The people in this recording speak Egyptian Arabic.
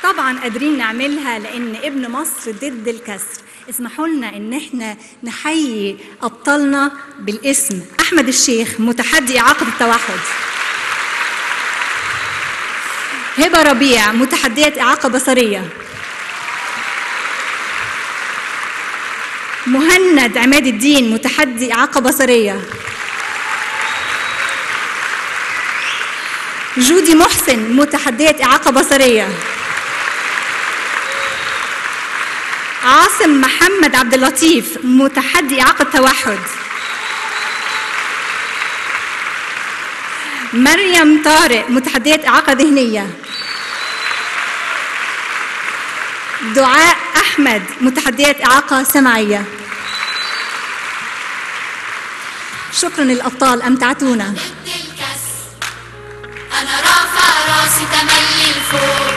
طبعا قادرين نعملها لان ابن مصر ضد الكسر اسمحوا لنا ان احنا نحيي ابطالنا بالاسم احمد الشيخ متحدي اعاقه التوحد هبه ربيع متحديه اعاقه بصريه مهند عماد الدين متحدي اعاقه بصريه جودي محسن متحديه اعاقه بصريه عاصم محمد عبد اللطيف متحدي إعاقة توحد مريم طارق متحدية إعاقة ذهنية دعاء أحمد متحدية إعاقة سمعية شكرا للأبطال أمتعتونا ضد الكسر انا رافع راسي تملي لفوق